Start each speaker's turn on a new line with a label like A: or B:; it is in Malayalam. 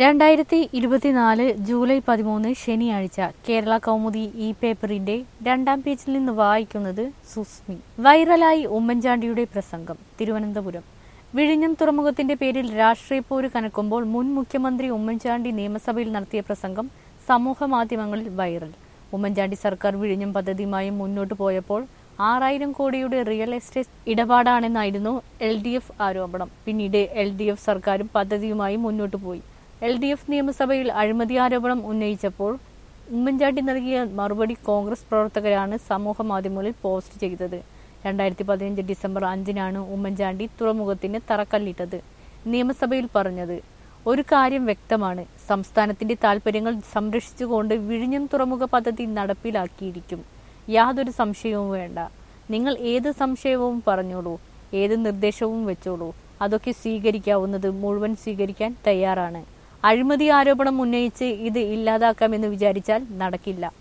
A: രണ്ടായിരത്തി ഇരുപത്തിനാല് ജൂലൈ പതിമൂന്ന് ശനിയാഴ്ച കേരള കൗമുദി ഇ പേപ്പറിന്റെ രണ്ടാം പേജിൽ നിന്ന് വായിക്കുന്നത് സുസ്മി വൈറലായി ഉമ്മൻചാണ്ടിയുടെ പ്രസംഗം തിരുവനന്തപുരം വിഴിഞ്ഞം തുറമുഖത്തിന്റെ പേരിൽ രാഷ്ട്രീയ പോര് കനക്കുമ്പോൾ മുൻ മുഖ്യമന്ത്രി ഉമ്മൻചാണ്ടി നിയമസഭയിൽ നടത്തിയ പ്രസംഗം സമൂഹ മാധ്യമങ്ങളിൽ വൈറൽ ഉമ്മൻചാണ്ടി സർക്കാർ വിഴിഞ്ഞം പദ്ധതിയുമായി മുന്നോട്ട് പോയപ്പോൾ ആറായിരം കോടിയുടെ റിയൽ എസ്റ്റേറ്റ് ഇടപാടാണെന്നായിരുന്നു എൽ ഡി എഫ് ആരോപണം പിന്നീട് എൽ ഡി എഫ് സർക്കാരും പദ്ധതിയുമായി മുന്നോട്ട് പോയി എൽ ഡി എഫ് നിയമസഭയിൽ അഴിമതി ആരോപണം ഉന്നയിച്ചപ്പോൾ ഉമ്മൻചാണ്ടി നൽകിയ മറുപടി കോൺഗ്രസ് പ്രവർത്തകരാണ് സമൂഹ മാധ്യമങ്ങളിൽ പോസ്റ്റ് ചെയ്തത് രണ്ടായിരത്തി പതിനഞ്ച് ഡിസംബർ അഞ്ചിനാണ് ഉമ്മൻചാണ്ടി തുറമുഖത്തിന് തറക്കല്ലിട്ടത് നിയമസഭയിൽ പറഞ്ഞത് ഒരു കാര്യം വ്യക്തമാണ് സംസ്ഥാനത്തിന്റെ താൽപര്യങ്ങൾ സംരക്ഷിച്ചുകൊണ്ട് വിഴിഞ്ഞം തുറമുഖ പദ്ധതി നടപ്പിലാക്കിയിരിക്കും യാതൊരു സംശയവും വേണ്ട നിങ്ങൾ ഏത് സംശയവും പറഞ്ഞോളൂ ഏത് നിർദ്ദേശവും വെച്ചോളൂ അതൊക്കെ സ്വീകരിക്കാവുന്നത് മുഴുവൻ സ്വീകരിക്കാൻ തയ്യാറാണ് അഴിമതി ആരോപണം ഉന്നയിച്ച് ഇത് ഇല്ലാതാക്കാമെന്ന് വിചാരിച്ചാൽ നടക്കില്ല